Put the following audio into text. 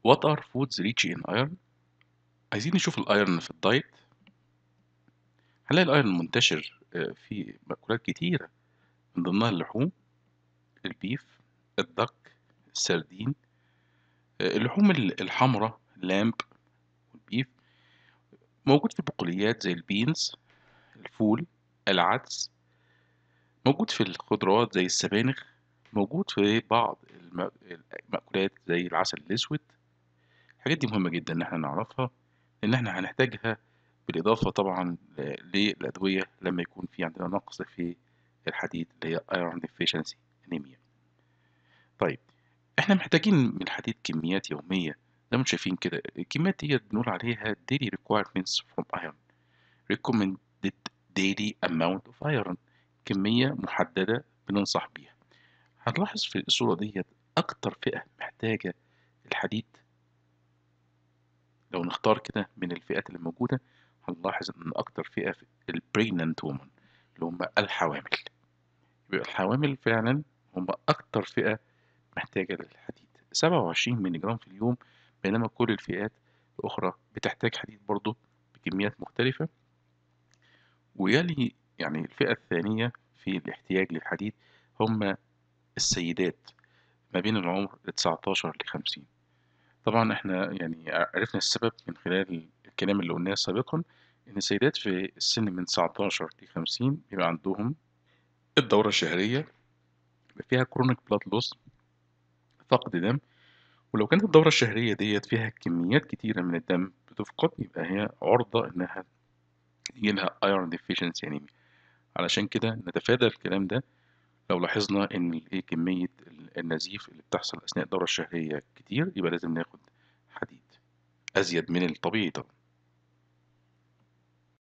What are foods rich in iron عايزين نشوف الايرن في الدايت هنلاقي الايرن منتشر آه، في مأكولات كتيرة من ضمنها اللحوم البيف الدك السردين آه، اللحوم ال- الحمراء اللامب والبيف موجود في البقوليات زي البينز الفول العدس موجود في الخضروات زي السبانخ موجود في بعض الم- المأكولات زي العسل الأسود الحاجات دي مهمة جدا إن احنا نعرفها لأن احنا هنحتاجها بالإضافة طبعا ل- للأدوية لما يكون في عندنا نقص في الحديد اللي هي iron deficiency anemia طيب احنا محتاجين من الحديد كميات يومية زي ما انتم شايفين كده الكميات دي بنقول عليها daily requirements from iron recommended daily amount of iron كمية محددة بننصح بيها هنلاحظ في الصورة ديت أكتر فئة محتاجة الحديد لو نختار كده من الفئات اللي موجودة هنلاحظ إن أكتر فئة في البريجنانت وومن اللي هم الحوامل يبقى الحوامل فعلا هم أكتر فئة محتاجة للحديد 27 مللي جرام في اليوم بينما كل الفئات الأخرى بتحتاج حديد برضه بكميات مختلفة ويلي يعني الفئة الثانية في الاحتياج للحديد هم السيدات ما بين العمر 19 ل 50 طبعا احنا يعني عرفنا السبب من خلال الكلام اللي قلناه سابقا ان السيدات في السن من 19 ل 50 بيبقى عندهم الدورة الشهرية بيبقى فيها كرونيك بلاد لوس فقد دم ولو كانت الدورة الشهرية ديت فيها كميات كتيرة من الدم بتفقد يبقى هي عرضة إنها يجيلها ايرون ديفيشنسي انيميا علشان كده نتفادى الكلام ده لو لاحظنا إن إيه كمية النزيف اللي بتحصل أثناء الدورة الشهرية كتير يبقى لازم ناخد حديد أزيد من الطبيعي طبعا